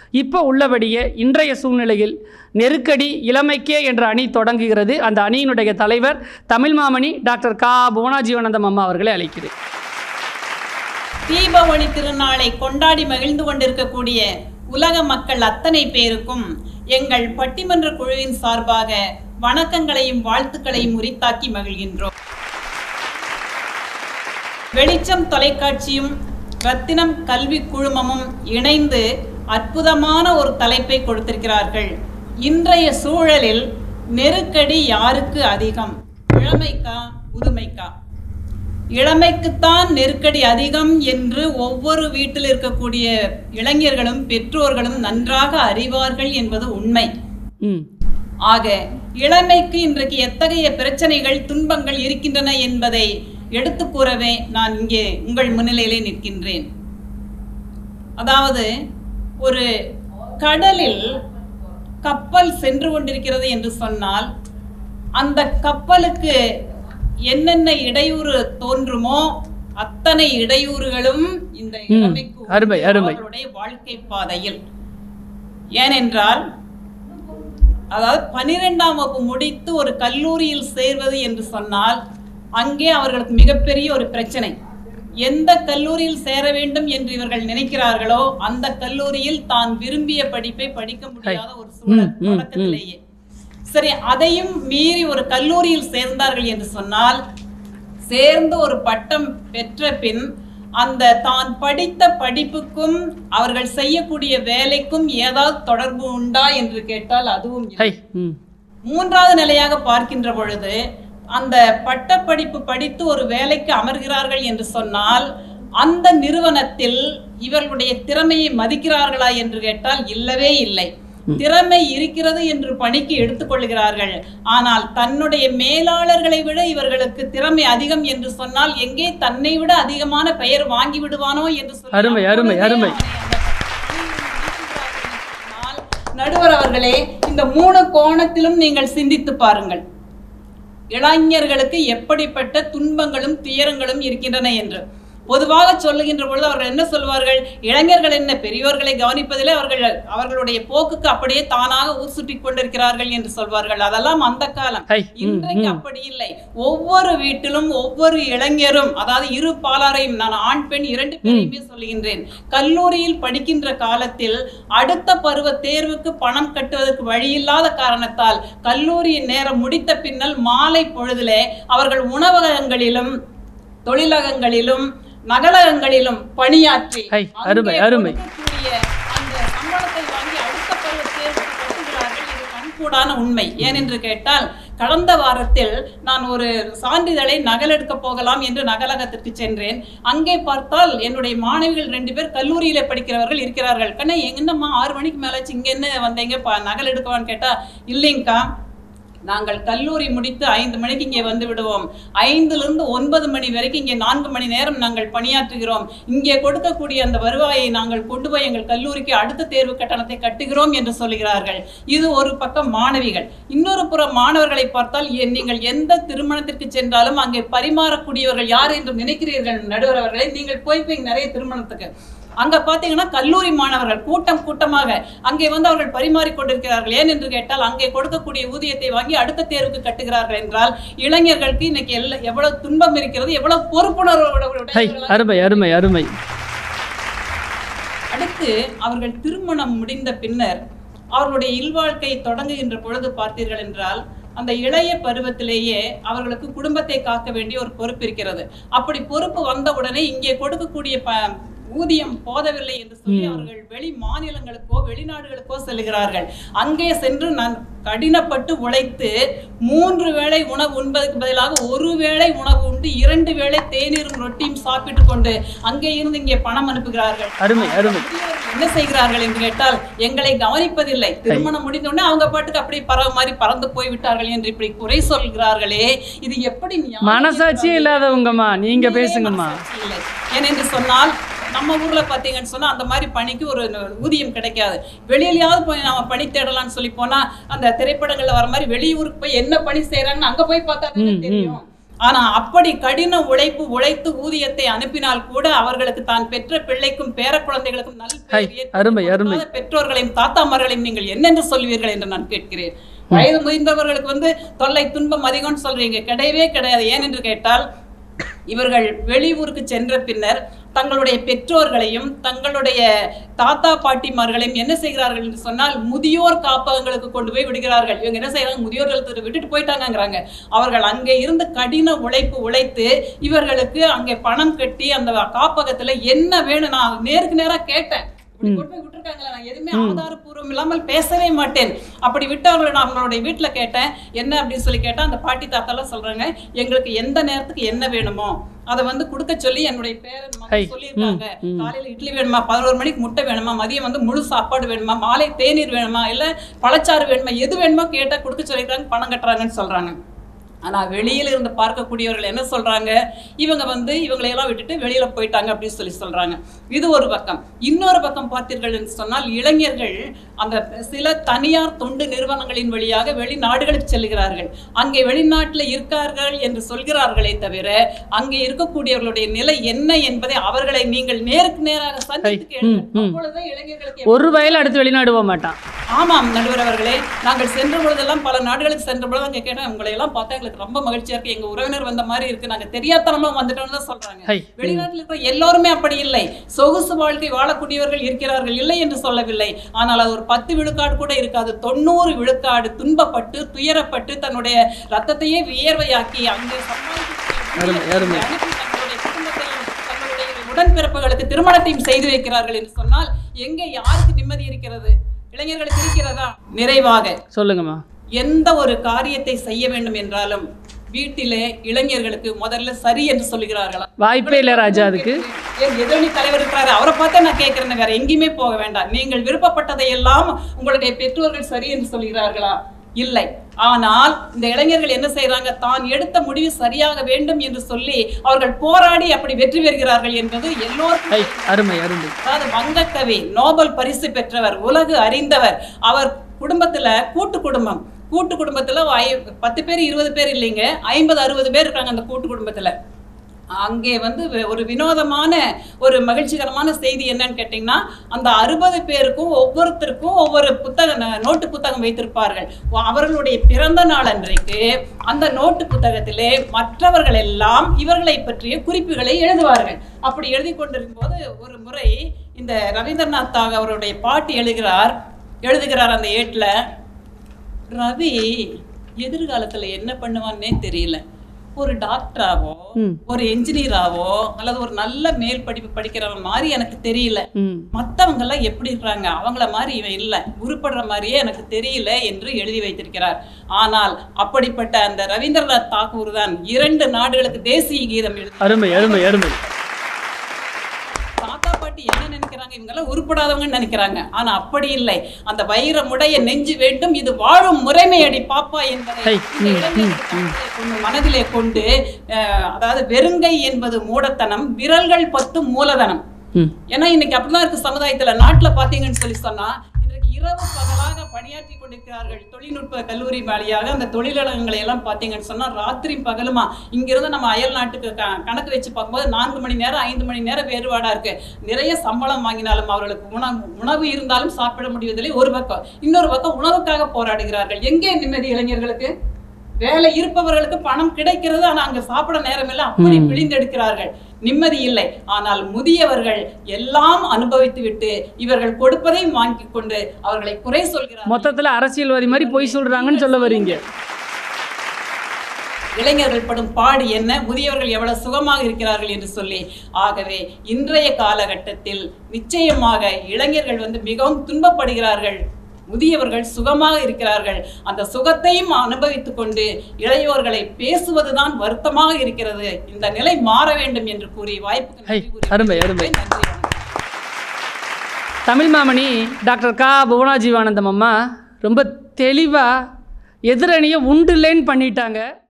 இப்போ உள்ளபடியே இன்றைய சூழ்நிலையில் நெருக்கடி இளமைக்கே என்ற அணி தொடங்குகிறது அந்த அணியினுடைய தலைவர் தமிழ் மாமணி டாக்டர் கா புவனாஜீவனந்தம் அம்மா அவர்களை அழைக்கிறேன் தீபாவளி திருநாளை கொண்டாடி மகிழ்ந்து கொண்டிருக்கக்கூடிய உலக மக்கள் அத்தனை பேருக்கும் எங்கள் பட்டிமன்ற குழுவின் சார்பாக வணக்கங்களையும் வாழ்த்துக்களையும் உரித்தாக்கி மகிழ்கின்றோம் வெளிச்சம் தொலைக்காட்சியும் ரத்தினம் கல்வி குழுமமும் இணைந்து அற்புதமான ஒரு தலைப்பை கொடுத்திருக்கிறார்கள் இன்றைய சூழலில் நெருக்கடி யாருக்கு அதிகம் இளமைக்கா முதுமைக்கா இளமைக்குத்தான் நெருக்கடி அதிகம் என்று ஒவ்வொரு வீட்டில் இருக்கக்கூடிய இளைஞர்களும் பெற்றோர்களும் நன்றாக அறிவார்கள் என்பது உண்மை ம் ஆக இளமைக்கு இன்றைக்கு எத்தகைய பிரச்சனைகள் துன்பங்கள் இருக்கின்றன என்பதை எடுத்து கூறவே நான் இங்கே உங்கள் முன்னிலையிலே நிற்கின்றேன் அதாவது ஒரு கடலில் கப்பல் சென்று கொண்டிருக்கிறது என்று சொன்னால் அந்த கப்பலுக்கு என்னென்ன இடையூறு தோன்றுமோ அத்தனை இடையூறுகளும் இந்த ம். இளமைக்கு அருமை, உண்டு அருமை. அவர்களுடைய வாழ்க்கை பாதையில் ஏனென்றால் அதாவது பனிரெண்டாம் வகுப்பு முடித்து ஒரு கல்லூரியில் சேர்வது என்று சொன்னால் அங்கே அவர்களுக்கு மிகப்பெரிய ஒரு பிரச்சனை எந்த கல்லூரியில் சேர வேண்டும் என்று இவர்கள் நினைக்கிறார்களோ அந்த கல்லூரியில் தான் விரும்பிய படிப்பை படிக்க முடியாத ஒரு சூழல் ம், ம், தொடக்கத்திலேயே சரி அதையும் மீறி ஒரு கல்லூரியில் சேர்ந்தார்கள் என்று சொன்னால் சேர்ந்து ஒரு பட்டம் பெற்ற பின் அந்த தான் படித்த படிப்புக்கும் அவர்கள் செய்யக்கூடிய வேலைக்கும் ஏதாவது தொடர்பு உண்டா என்று கேட்டால் அதுவும் இல்லை. ஹை ம் மூன்றாவது நிலையாக பார்க்கின்ற பொழுது அந்த பட்டப்படிப்பு படித்து ஒரு வேலைக்கு அமர்கிறார்கள் என்று சொன்னால் அந்த நிறுவனத்தில் இவர்களுடைய திறமையை மதிக்கிறார்களா என்று கேட்டால் இல்லவே இல்லை திறமை இருக்கிறது என்று பணிக்கு எடுத்துக்கொள்கிறார்கள் ஆனால் தன்னுடைய மேலாளர்களை விட இவர்களுக்கு திறமை அதிகம் என்று சொன்னால் எங்கே தன்னை விட அதிகமான பெயர் வாங்கி விடுவானோ என்று சொல்லி அருமை, அருமை, அப்பொழுதே அருமை. அவனை அந்த ஆனால், நடுவர் அவர்களே இந்த மூணு கோணத்திலும் நீங்கள் சிந்தித்து பாருங்கள் இளைஞர்களுக்கு எப்படிப்பட்ட துன்பங்களும் துயரங்களும் இருக்கின்றன என்று பொதுவாக சொல்லுகின்ற பொழுது அவர்கள் என்ன சொல்வார்கள் இளைஞர்கள் என்ன பெரியோர்களை கவனிப்பதிலே அவர்கள் அவர்களுடைய போக்குக்கு அப்படியே தானாக ஊர் சுற்றி கொண்டிருக்கிறார்கள் என்று சொல்வார்கள் அதெல்லாம் அந்த காலம் ஹை ம் இன்றைக்கு ம் அப்படி இல்லை ஒவ்வொரு வீட்டிலும் ஒவ்வொரு இளைஞரும் அதாவது இரு பாலாரையும் நான் ஆண் பெண் இரண்டு பேரையுமே சொல்லுகின்றேன் கல்லூரியில் படிக்கின்ற காலத்தில் அடுத்த பருவ தேர்வுக்கு பணம் கட்டுவதற்கு வழியில்லாத காரணத்தால் கல்லூரியின் நேரம் முடித்த பின்னல் மாலை பொழுதிலே அவர்கள் உணவகங்களிலும் தொழிலகங்களிலும் நகலகங்களிலும் பணியாற்றி ஹை, அருமை, அங்கே அருமை. கொடுக்கக்கூடிய அந்த சம்பளத்தை வாங்கி அடுத்த பருவ தேர்வுக்கு கட்டுகிறார்கள் இது கண்கூடான உண்மை ஏனென்று கேட்டால் கடந்த வாரத்தில் நான் ஒரு சான்றிதழை நகலெடுக்க போகலாம் என்று நகலகத்திற்கு சென்றேன் அங்கே பார்த்தால் என்னுடைய மாணவிகள் ரெண்டு பேர் கல்லூரியில படிக்கிறவர்கள் இருக்கிறார்கள் கண்ணா என்னம்மா ஆறு மணிக்கு மேலாச்சு இங்க என்ன வந்தீங்க ப- நகல் எடுக்கவான்னு கேட்டா இல்லைங்கக்கா நாங்கள் கல்லூரி முடித்து ஐந்து மணிக்கு இங்கே வந்து விடுவோம் ஐந்திலிருந்து ஒன்பது மணி வரைக்கும் இங்கே நான்கு மணி நேரம் நாங்கள் பணியாற்றுகிறோம் இங்கே கொடுக்கக்கூடிய அந்த வருவாயை நாங்கள் கொண்டு போய் எங்கள் கல்லூரிக்கு அடுத்த தேர்வு கட்டணத்தை கட்டுகிறோம் என்று சொல்கிறார்கள் இது ஒரு பக்கம் மாணவிகள் இன்னொரு புறம் மாணவர்களை பார்த்தால் எ- நீங்கள் எந்த திருமணத்திற்கு சென்றாலும் அங்கே பரிமாறக்கூடியவர்கள் யார் என்று நினைக்கிறீர்கள் நடுவர் அவர்களே நீங்கள் போய் போய் நிறைய திருமணத்துக்கு அங்க பாத்தீங்கன்னா கல்லூரி மாணவர்கள் கூட்டம் கூட்டமாக அங்கே வந்து அவர்கள் பரிமாறிக் கொண்டிருக்கிறார்கள் ஏன் என்று கேட்டால் அங்கே கொடுக்கக்கூடிய ஊதியத்தை வாங்கி அடுத்த தேர்வுக்கு கட்டுகிறார்கள் என்றால் இளைஞர்களுக்கு இன்னைக்கு எல்ல- எவ்வளவு துன்பம் இருக்கிறது எவ்வளவு பொறுப்புணர்வோடு ஹை அருமை அருமை அருமை அடுத்து அவர்கள் திருமணம் முடிந்த பின்னர் அவர்களுடைய இல்வாழ்க்கை தொடங்குகின்ற பொழுது பார்த்தீர்கள் என்றால் அந்த இளைய பருவத்திலேயே அவர்களுக்கு குடும்பத்தை காக்க வேண்டிய ஒரு பொறுப்பு இருக்கிறது அப்படி பொறுப்பு வந்த உடனே இங்கே கொடுக்கக்கூடிய ப ஊதியம் போதவில்லை என்று சொல்லி அவர்கள் வெளி மாநிலங்களுக்கோ வெளிநாடுகளுக்கோ செல்கிறார்கள் அங்கே சென்று நான் கடினப்பட்டு உழைத்து மூன்று வேளை உணவு உண்பதற்கு பதிலாக ஒரு வேளை உணவு உண்டு இரண்டு வேளை தேநீரும் ரொட்டியும் சாப்பிட்டு கொண்டு அங்கே இருந்து இங்கே பணம் அனுப்புகிறார்கள் அருமை அருமை முதியோர்கள் என்ன செய்கிறார்கள் என்று கேட்டால் எங்களை கவனிப்பதில்லை திருமணம் முடிந்த உடனே அவங்க பாட்டுக்கு அப்படியே பறவை மாதிரி பறந்து போய் விட்டார்கள் என்று இப்படி குறை சொல்கிறார்களே இது எப்படி நியாயம் மனசாட்சியே இல்லாதவங்கம்மா நீங்க பேசுங்கம்மா மனசாட்சி இல்லை ஏனென்று சொன்னால் நம்ம ஊர்ல பாத்தீங்கன்னு சொன்னா அந்த மாதிரி பணிக்கு ஒரு ஊதியம் கிடைக்காது வெளியிலயாவது போய் நம்ம பணி தேடலாம்னு சொல்லி போனா அந்த திரைப்படங்கள்ல வர மாதிரி வெளியூருக்கு போய் என்ன பணி செய்யறாங்கன்னு அங்க போய் பார்த்தா தானே ம், தெரியும் ஆனா அப்படி கடின உழைப்பு உழைத்து ஊதியத்தை அனுப்பினால் கூட அவர்களுக்கு தான் பெற்ற பிள்ளைக்கும் பேர குழந்தைகளுக்கும் நல் ஹை, பெயர் அருமை, ஏற்படுத்தி அருமை. கொடுக்காத பெற்றோர்களையும் தாத்தாமார்களையும் நீங்கள் என்னென்று சொல்வீர்கள் என்று நான் கேட்கிறேன் வயது முதிர்ந்தவர்களுக்கு வந்து தொல்லை துன்பம் அதிகம்னு சொல்றீங்க கிடையவே கிடையாது ஏன் என்று கேட்டால் இவர்கள் வெளியூருக்கு சென்ற பின்னர் தங்களுடைய பெற்றோர்களையும் தங்களுடைய தாத்தா பாட்டிமார்களையும் என்ன செய்கிறார்கள் என்று சொன்னால் முதியோர் காப்பகங்களுக்கு கொண்டு போய் விடுகிறார்கள் இவங்க என்ன செய்யறாங்க முதியோர்கள் விட்டுட்டு போயிட்டாங்கங்கிறாங்க அவர்கள் அங்கே இருந்து கடின உழைப்பு உழைத்து இவர்களுக்கு அங்கே பணம் கட்டி அந்த காப்பகத்துல என்ன வேணும் நான் நேருக்கு நேரா கேட்டேன் இப்படி கொண்டு போய் விட்டுருக்காங்களே நான் எதுவுமே ஆதாரப்பூர்வம் இல்லாமல் பேசவே மாட்டேன் அப்படி விட்டவங்களை நான் அவங்களுடைய வீட்டுல கேட்டேன் என்ன அப்படின்னு சொல்லி கேட்டா அந்த பாட்டி தாத்தாலாம் சொல்றாங்க எங்களுக்கு எந்த நேரத்துக்கு என்ன வேணுமோ அதை வந்து கொடுக்க சொல்லி என்னுடைய பேரன் ஹை. மகன் சொல்லியிருக்காங்க ம், ம். காலையில இட்லி வேணுமா பதினோரு மணிக்கு முட்டை வேணுமா மதியம் வந்து முழு சாப்பாடு வேணுமா மாலை தேநீர் வேணுமா இல்ல பழச்சாறு வேணுமா எது வேணுமோ கேட்டா கொடுக்க சொல்லியிருக்காங்க பணம் கட்டுறாங்கன்னு சொல்றாங்க ஆனா வெளியில இருந்து பார்க்கக்கூடியவர்கள் என்ன சொல்றாங்க இவங்க வந்து இவங்களை எல்லாம் விட்டுட்டு வெளியில போயிட்டாங்க அப்படின்னு சொல்லி சொல்றாங்க இது ஒரு பக்கம் இன்னொரு பக்கம் பார்த்தீர்கள் என்று சொன்னால் இளைஞர்கள் அந்த சில தனியார் தொண்டு நிறுவனங்களின் வழியாக வெளிநாடுகளுக்கு செல்கிறார்கள் அங்கே வெளிநாட்டுல இருக்கார்கள் என்று சொல்கிறார்களே தவிர அங்கே இருக்கக்கூடியவர்களுடைய நிலை என்ன என்பதை அவர்களை நீங்கள் நேருக்கு நேராக சந்தித்து ம், கேளுங்கள் ம். அப்பொழுதே இளைஞர்களுக்கு ஒரு வயல் அடுத்து வெளிநாடு போக மாட்டான் ஆமாம் நடுவர் அவர்களே நாங்கள் சென்ற பொழுதெல்லாம் பல நாடுகளுக்கு சென்ற பொழுது அங்கே கேட்டேன் உங்களை எல்லாம் பார்த்தா எங்களுக்கு ரொம்ப மகிழ்ச்சியா இருக்கு எங்க உறவினர் வந்த மாதிரி இருக்கு நாங்க தெரியாதனமா வந்துட்டோம்னு தான் சொல்றாங்க ஹை வெளிநாட்டில் இருக்கிற எல்லோருமே அப்படி இல்லை சொகுசு வாழ்க்கை வாழக்கூடியவர்கள் இருக்கிறார்கள் இல்லை என்று சொல்லவில்லை ஆனால் அது ஒரு பத்து விழுக்காடு கூட இருக்காது தொண்ணூறு விழுக்காடு துன்பப்பட்டு துயரப்பட்டு தன்னுடைய ரத்தத்தையே வியர்வையாக்கி அங்கே அருமை, அருமை. சம்பாதித்து அனுப்பி தங்களுடைய குடும்பத்தையும் தங்களுடைய உடன்பிறப்புகளுக்கு திருமணத்தையும் செய்து வைக்கிறார்கள் என்று சொன்னால் எங்கே யாருக்கு நிம்மதி இருக்கிறது இளைஞர்களுக்கு இருக்கிறதா நிறைவாக சொல்லுங்கம்மா எந்த ஒரு காரியத்தை செய்ய வேண்டும் என்றாலும் வீட்டிலே இளைஞர்களுக்கு முதல்ல சரி என்று சொல்லுகிறார்களா வாய்ப்பே இல்லை ராஜா அதுக்கு ஏன் எதிரணி தலைவர் இருக்கிறாரு அவரை பார்த்தா நான் கேட்கிறேன் வேற எங்கேயுமே போக வேண்டாம் நீங்கள் விருப்பப்பட்டதை எல்லாம் உங்களுடைய பெற்றோர்கள் சரி என்று சொல்கிறார்களா இல்லை ஆனால் இந்த இளைஞர்கள் என்ன செய்றாங்க தான் எடுத்த முடிவு சரியாக வேண்டும் என்று சொல்லி அவர்கள் போராடி அப்படி வெற்றி பெறுகிறார்கள் என்பது எல்லோருக்கும் ஹை அருமை அருமை அதாவது வங்கக்கவி நோபல் பரிசு பெற்றவர் உலகு அறிந்தவர் அவர் குடும்பத்துல கூட்டு குடும்பம் கூட்டு குடும்பத்துல ஐ- பத்து பேர் இருபது பேர் இல்லைங்க ஐம்பது அறுபது பேர் இருக்காங்க அந்த கூட்டு குடும்பத்துல அங்கே வந்து வே- ஒரு வினோதமான ஒரு மகிழ்ச்சிகரமான செய்தி என்னன்னு கேட்டிங்கன்னா அந்த அறுபது பேருக்கும் ஒவ்வொருத்தருக்கும் ஒவ்வொரு புத்தக ந- நோட்டு புத்தகம் வைத்திருப்பார்கள் வ- அவர்களுடைய பிறந்த நாள் அன்றைக்கு அந்த நோட்டு புத்தகத்திலே மற்றவர்கள் எல்லாம் இவர்களை பற்றிய குறிப்புகளை எழுதுவார்கள் அப்படி எழுதி கொண்டிருக்கும் போது ஒரு முறை இந்த ரவீந்திரநாத் தாகூர் அவருடைய பாட்டி எழுதுகிறார் எழுதுகிறார் அந்த ஏட்டுல ரவி எதிர்காலத்துல என்ன பண்ணுவான்னே தெரியல ஒரு டாக்டராவோ ம் ஒரு என்ஜினியராவோ அல்லது ஒரு நல்ல மேல் படிப்பு படிக்கிறவன் மாதிரி எனக்கு தெரியல ம் மத்தவங்க எல்லாம் எப்படி இருக்காங்க அவங்கள மாதிரி இவன் இல்லை உருப்படுற மாதிரியே எனக்கு தெரியல என்று எழுதி வைத்திருக்கிறார் ஆனால் அப்படிப்பட்ட அந்த ரவீந்திரநாத் தாகூர் தான் இரண்டு நாடுகளுக்கு தேசிய கீதம் எழுதி அருமை அருமை அருமை தாத்தா பாட்டி என்ன நினைக்கிறாங்க இவங்க எல்லாம் உருப்படாதவங்கன்னு நினைக்கிறாங்க ஆனா அப்படி இல்லை அந்த வைரமுடைய நெஞ்சு வேண்டும் இது வாழும் முறைமையடி பாப்பா என்பதை ஹை, இந்த ம், இளைஞர்களுக்கு மனதிலே கொண்டு- மனதிலே கொண்டு அஹ், அதாவது வெறுங்கை என்பது மூடத்தனம் விரல்கள் பத்தும் மூலதனம் ம் ஏன்னா இன்னைக்கு அப்படிதான் இருக்கு சமுதாயத்துல நாட்டுல பாத்தீங்கன்னு சொல்லி சொன்னா இன்றைக்கு இரவு பகலாக பணியாற்றி கொண்டிருக்கிறார்கள் தொழில்நுட்ப கல்லூரி வழியாக அந்த தொழிலகங்களை எல்லாம் பாத்தீங்கன்னு சொன்னா ராத்திரி பகலுமா இங்கிருந்து நம்ம அயல் நாட்டுக்கு க- கணக்கு வச்சு பார்க்கும்போது நான்கு மணி நேரம் ஐந்து மணி நேரம் வேறுபாடா இருக்கு நிறைய சம்பளம் வாங்கினாலும் அவர்களுக்கு உணவு உணவு இருந்தாலும் சாப்பிட முடிவதில்லை ஒரு பக்கம் இன்னொரு பக்கம் உணவுக்காக போராடுகிறார்கள் எங்கே நிம்மதி இளைஞர்களுக்கு வேலை இருப்பவர்களுக்கு பணம் கிடைக்கிறது ஆனா அங்க சாப்பிட நேரம் இல்லை அப்படி பிழிந்தெடுக்கிறார்கள் நிம்மதி இல்லை ஆனால் முதியவர்கள் எல்லாம் அனுபவித்து விட்டு இவர்கள் கொடுப்பதையும் வாங்கி கொண்டு அவர்களை குறை சொல்கிறார்கள் மொத்தத்துல அரசியல்வாதி மாதிரி பொய் சொல்றாங்கன்னு சொல்ல வரீங்க இளைஞர்கள் படும் பாடு என்ன முதியவர்கள் எவ்வளவு சுகமாக இருக்கிறார்கள் என்று சொல்லி ஆகவே இன்றைய காலகட்டத்தில் நிச்சயமாக இளைஞர்கள் வந்து மிகவும் துன்பப்படுகிறார்கள் முதியவர்கள் சுகமாக இருக்கிறார்கள் அந்த சுகத்தையும் அனுபவித்துக் கொண்டு இளையோர்களை பேசுவதுதான் வருத்தமாக இருக்கிறது இந்த நிலை மாற வேண்டும் என்று கூறி வாய்ப்புக்கு ஹை, நன்றி கூறி அருமை, அருமை. நன்றி வணக்கம். தமிழ் மாமணி டாக்டர் கா புவனா ஜீவானந்தம் அம்மா ரொம்ப தெளிவாக எதிரணியை உண்டு இல்லைன்னு பண்ணிட்டாங்க